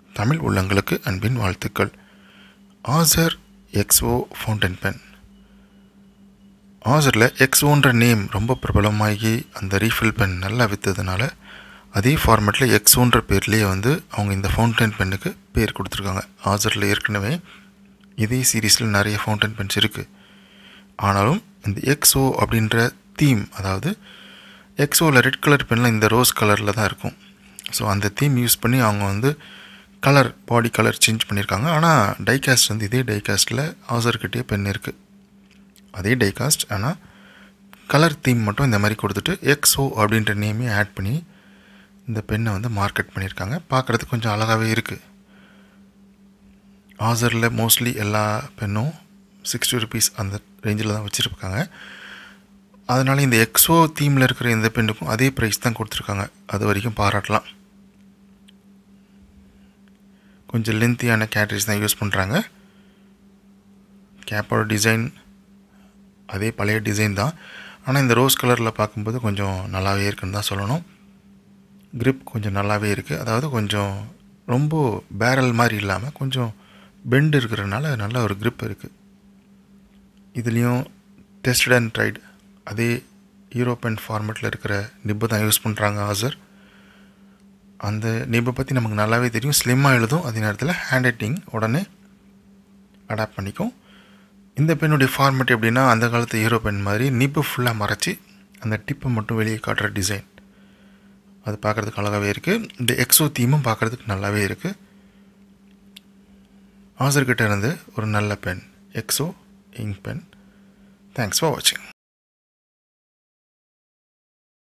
தமிழ் உள்ளங்களுக்கு அன்பின் வாழ்த்துக்கள் ஆசர் எக்ஸ்ஓ ஃபவுண்டன் பென் ஆசரில் எக்ஸ்ஓன்ற நேம் ரொம்ப பிரபலமாகி அந்த ரீஃபில் பென் நல்லா விற்றதுனால அதே ஃபார்மேட்டில் எக்ஸோன்ற பேர்லேயே வந்து அவங்க இந்த ஃபவுண்டன் பென்னுக்கு பேர் கொடுத்துருக்காங்க ஆசரில் ஏற்கனவே இதே சீரீஸில் நிறைய ஃபவுண்டன் பென்ஸ் இருக்குது ஆனாலும் இந்த எக்ஸோ அப்படின்ற தீம் அதாவது எக்ஸோவில் ரெட் கலர் பென்லாம் இந்த ரோஸ் கலரில் தான் இருக்கும் ஸோ அந்த தீம் யூஸ் பண்ணி அவங்க வந்து கலர் பாடி கலர் சேஞ்ச் பண்ணியிருக்காங்க ஆனால் டைகாஸ்ட் வந்து இதே டைகாஸ்ட்டில் ஆசர்கிட்டே பென் இருக்குது அதே டைகாஸ்ட் ஆனால் கலர் தீம் மட்டும் இந்த மாதிரி கொடுத்துட்டு எக்ஸோ அப்படின்ற நேமே ஆட் பண்ணி இந்த பெண்ணை வந்து மார்க்கெட் பண்ணியிருக்காங்க பார்க்குறதுக்கு கொஞ்சம் அழகாகவே இருக்குது ஆசரில் மோஸ்ட்லி எல்லா பெண்ணும் சிக்ஸ்டி ருபீஸ் அந்த ரேஞ்சில் தான் வச்சுருக்காங்க அதனால் இந்த எக்ஸோ தீமில் இருக்கிற இந்த பெண்ணுக்கும் அதே ப்ரைஸ் தான் கொடுத்துருக்காங்க அது வரைக்கும் பாராட்டலாம் கொஞ்சம் லென்த்தியான கேட்ரேஜ் தான் யூஸ் பண்ணுறாங்க கேப்போட டிசைன் அதே பழைய டிசைன் தான் ஆனால் இந்த ரோஸ் கலரில் பார்க்கும்போது கொஞ்சம் நல்லாவே இருக்குன்னு தான் சொல்லணும் க்ரிப் கொஞ்சம் நல்லாவே இருக்குது அதாவது கொஞ்சம் ரொம்ப பேரல் மாதிரி இல்லாமல் கொஞ்சம் பெண்டு இருக்கிறதுனால நல்ல ஒரு க்ரிப் இருக்குது இதுலேயும் டெஸ்டட் அண்ட் ட்ரைடு அதே யூரோப்பியன் ஃபார்மேட்டில் இருக்கிற நிப்பு தான் யூஸ் பண்ணுறாங்க ஆசர் அந்த நிப்பை பற்றி நமக்கு நல்லாவே தெரியும் ஸ்லிம்மாக எழுதும் அதே நேரத்தில் ஹேண்ட் ரைட்டிங் உடனே அடாப்ட் பண்ணிக்கும் இந்த பெண்ணுடைய ஃபார்மேட் எப்படின்னா அந்த காலத்து ஹீரோ பென் மாதிரி நிப்பு ஃபுல்லாக மறைச்சி அந்த டிப்பை மட்டும் வெளியே காட்டுற டிசைன் அது பார்க்குறதுக்கு அழகாகவே இருக்குது இந்த எக்ஸோ தீமும் பார்க்குறதுக்கு நல்லாவே இருக்குது ஆசர்கிட்ட இருந்து ஒரு நல்ல பென் எக்ஸோ இங்க் பென் தேங்க்ஸ் ஃபார் வாட்சிங்